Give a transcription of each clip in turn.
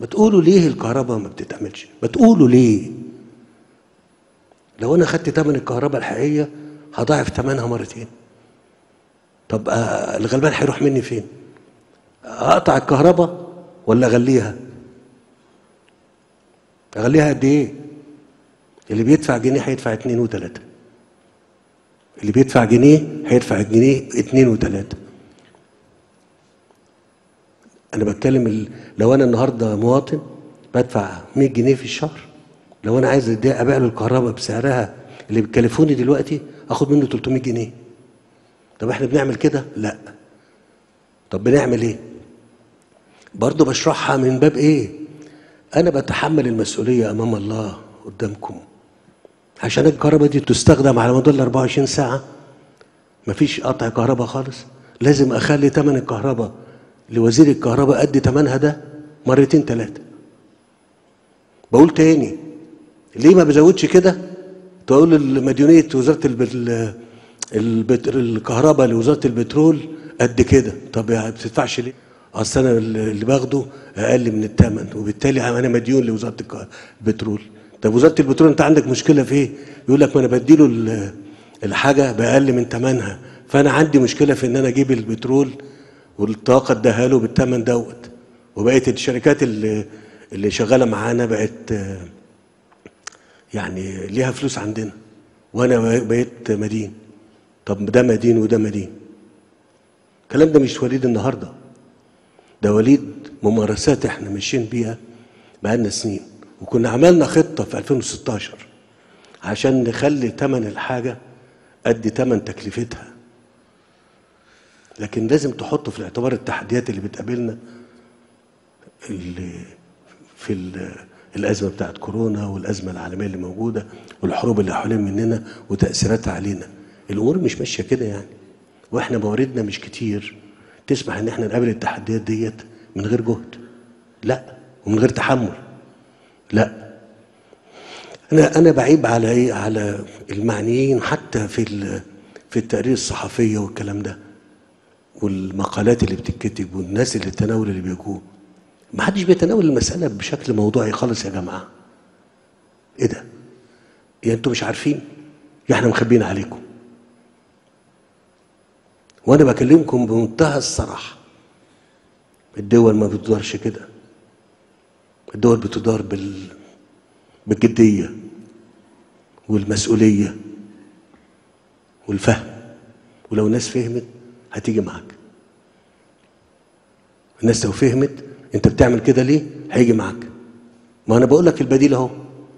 ما تقولوا ليه الكهرباء ما بتتعملش ما تقولوا ليه لو انا خدت ثمن الكهرباء الحقيقيه هضاعف ثمنها مرتين طب آه الغلبان هيروح مني فين اقطع الكهرباء ولا اغليها اغليها قد ايه اللي بيدفع جنيه هيدفع اتنين وتلاته اللي بيدفع جنيه هيدفع الجنيه اتنين وتلاته انا بتكلم ال... لو انا النهارده مواطن بدفع 100 جنيه في الشهر لو انا عايز أدي- ابيع له الكهرباء بسعرها اللي بتكلفوني دلوقتي اخد منه 300 جنيه طب احنا بنعمل كده لا طب بنعمل ايه برضه بشرحها من باب ايه انا بتحمل المسؤوليه امام الله قدامكم عشان الكهرباء دي تستخدم على مدار ال 24 ساعه مفيش قطع كهرباء خالص لازم اخلي ثمن الكهرباء لوزير الكهرباء قد ثمنها ده مرتين ثلاثه بقول تاني ليه ما بزودش كده تقول مديونيه وزاره الب- البت... الكهرباء لوزاره البترول قد كده طب ما بتدفعش ليه اصل انا اللي باخده اقل من الثمن وبالتالي انا مديون لوزاره الك- البترول طب وزاره البترول انت عندك مشكله في ايه يقول لك ما انا بديله ال- الحاجه باقل من ثمنها فانا عندي مشكله في ان انا اجيب البترول والطاقه اديها له بالثمن دوت وبقت الشركات اللي اللي شغاله معانا بقت آه، يعني ليها فلوس عندنا وانا بقيت مدين طب ده مدين وده مدين الكلام ده مش وليد النهارده ده وليد ممارسات احنا ماشيين بيها بقالنا سنين وكنا عملنا خطه في 2016 عشان نخلي ثمن الحاجه قد ثمن تكلفتها لكن لازم تحط في الاعتبار التحديات اللي بتقابلنا اللي في ال- الازمه بتاعت كورونا والازمه العالميه اللي موجوده والحروب اللي حوالين مننا وتاثيراتها علينا الامور مش ماشيه كده يعني واحنا مواردنا مش كتير تسمح ان احنا نقابل التحديات ديت من غير جهد لا ومن غير تحمل لا انا انا بعيب على ايه على المعنيين حتى في ال- في التقارير الصحفيه والكلام ده والمقالات اللي بتتكتب والناس اللي التناول اللي بيجوه ما حدش بيتناول المسألة بشكل موضوعي خالص يا جماعة ايه ده يا انتوا مش عارفين يا احنا مخبيين عليكم وانا بكلمكم بمنتهى الصراحة الدول ما بتدارش كده الدول بتدار بال... بالجدية والمسؤولية والفهم ولو الناس فهمت هتيجي معاك الناس لو فهمت انت بتعمل كده ليه هيجي معاك ما انا بقول لك البديل اهو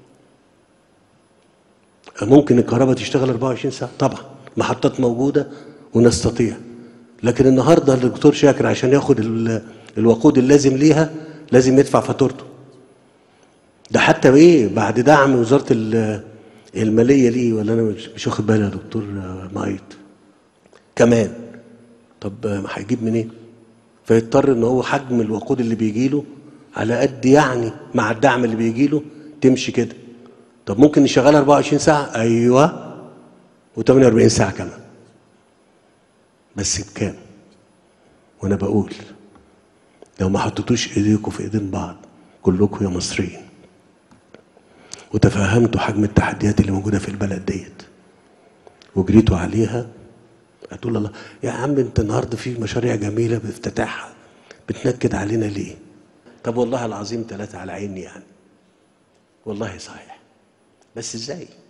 ممكن الكهرباء تشتغل 24 ساعه طبعا محطات موجوده ونستطيع لكن النهارده الدكتور شاكر عشان ياخد ال- الوقود اللازم ليها لازم يدفع فاتورته ده حتى ايه بعد دعم وزاره ال- الماليه ليه ولا انا مش مش واخد بالي يا دكتور مايت كمان طب ما هيجيب منين فيضطر ان هو حجم الوقود اللي بيجي له على قد يعني مع الدعم اللي بيجي له تمشي كده طب ممكن نشغلها 24 ساعه ايوه و48 ساعه كمان بس بكام وانا بقول لو ما حطيتوش ايديكم في ايدين بعض كلكم يا مصريين وتفهمتوا حجم التحديات اللي موجوده في البلد ديت وجريتوا عليها هتقول الله يا عم انت النهارده في مشاريع جميله بافتتاحها بتنكد علينا ليه؟ طب والله العظيم ثلاثه على عيني يعني والله صحيح بس ازاي؟